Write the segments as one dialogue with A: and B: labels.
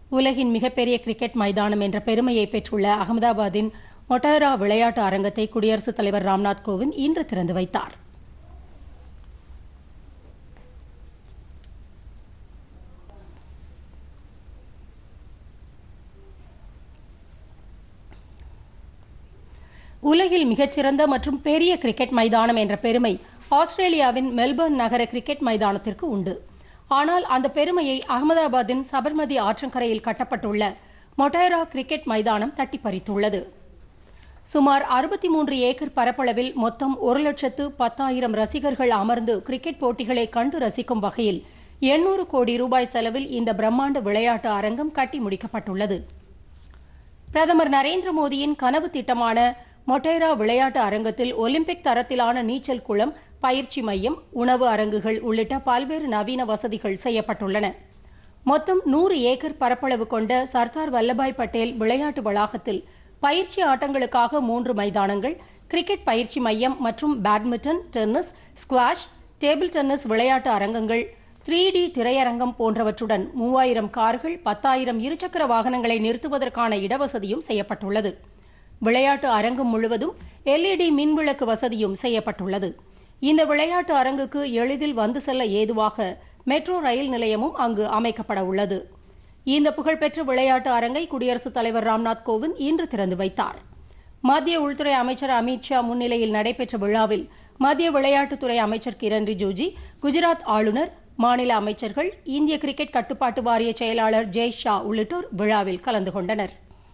A: உலகின் மிகப்பெரிய கிரிக்கெட் மைதானம் என்ற பெருமையை பெற்றுள்ள அகமதாபாத்தின் மொட்டேரா விளையாட்டு அரங்கத்தை குடியரசுத் தலைவர் ராம்நாத் கோவிந்த் இன்று திறந்து வைத்தார் உலகில் மிகச்சிறந்த மற்றும் பெரிய கிரிக்கெட் மைதானம் என்ற பெருமை ஆஸ்திரேலியாவின் மெல்பர்ன் நகர கிரிக்கெட் மைதானத்திற்கு உண்டு ஆனால் அந்த பெருமையை அகமதாபாத்தின் சபர்மதி ஆற்றங்கரையில் கட்டப்பட்டுள்ள மொட்டேரா கிரிக்கெட் மைதானம் தட்டி பறித்துள்ளது சுமார் அறுபத்தி மூன்று ஏக்கர் பரப்பளவில் மொத்தம் ஒரு லட்சத்து பத்தாயிரம் ரசிகர்கள் அமர்ந்து கிரிக்கெட் போட்டிகளை கண்டு ரசிக்கும் வகையில் எண்ணூறு கோடி ரூபாய் செலவில் இந்த பிரம்மாண்ட விளையாட்டு அரங்கம் கட்டி முடிக்கப்பட்டுள்ளது பிரதமர் நரேந்திர மோடியின் கனவு திட்டமான மொட்டேரா விளையாட்டு அரங்கத்தில் ஒலிம்பிக் தரத்திலான நீச்சல் குளம் பயிற்சி மையம் உணவு அரங்குகள் உள்ளிட்ட பல்வேறு நவீன வசதிகள் செய்யப்பட்டுள்ளன மொத்தம் நூறு ஏக்கர் பரப்பளவு கொண்ட சர்தார் வல்லபாய் பட்டேல் விளையாட்டு வளாகத்தில் பயிற்சி ஆட்டங்களுக்காக மூன்று மைதானங்கள் கிரிக்கெட் பயிற்சி மையம் மற்றும் badminton tennis squash table tennis விளையாட்டு அரங்கங்கள் த்ரீ டி திரையரங்கம் போன்றவற்றுடன் மூவாயிரம் கார்கள் பத்தாயிரம் இருசக்கர வாகனங்களை நிறுத்துவதற்கான இடவசதியும் செய்யப்பட்டுள்ளது விளையாட்டு அரங்கம் முழுவதும் எல்இடி மின்விளக்கு வசதியும் செய்யப்பட்டுள்ளது இந்த விளையாட்டு அரங்குக்கு எளிதில் வந்து செல்ல ஏதுவாக மெட்ரோ ரயில் நிலையமும் அங்கு அமைக்கப்பட உள்ளது இந்த புகழ்பெற்ற விளையாட்டு அரங்கை குடியரசுத் தலைவர் ராம்நாத் கோவிந்த் இன்று திறந்து வைத்தார் மத்திய உள்துறை அமைச்சர் அமித் ஷா முன்னிலையில் நடைபெற்ற விழாவில் மத்திய விளையாட்டுத்துறை அமைச்சர் கிரண் ரிஜிஜு குஜராத் ஆளுநர் மாநில அமைச்சர்கள் இந்திய கிரிக்கெட் கட்டுப்பாட்டு வாரிய செயலாளர் ஜெய் ஷா உள்ளிட்டோர் விழாவில் கலந்து கொண்டனர்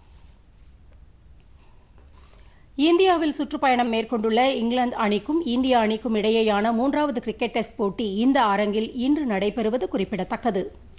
A: இந்தியாவில் சுற்றுப்பயணம் மேற்கொண்டுள்ள இங்கிலாந்து அணிக்கும் இந்திய அணிக்கும் இடையேயான மூன்றாவது கிரிக்கெட் டெஸ்ட் போட்டி இந்த அரங்கில் இன்று நடைபெறுவது குறிப்பிடத்தக்கது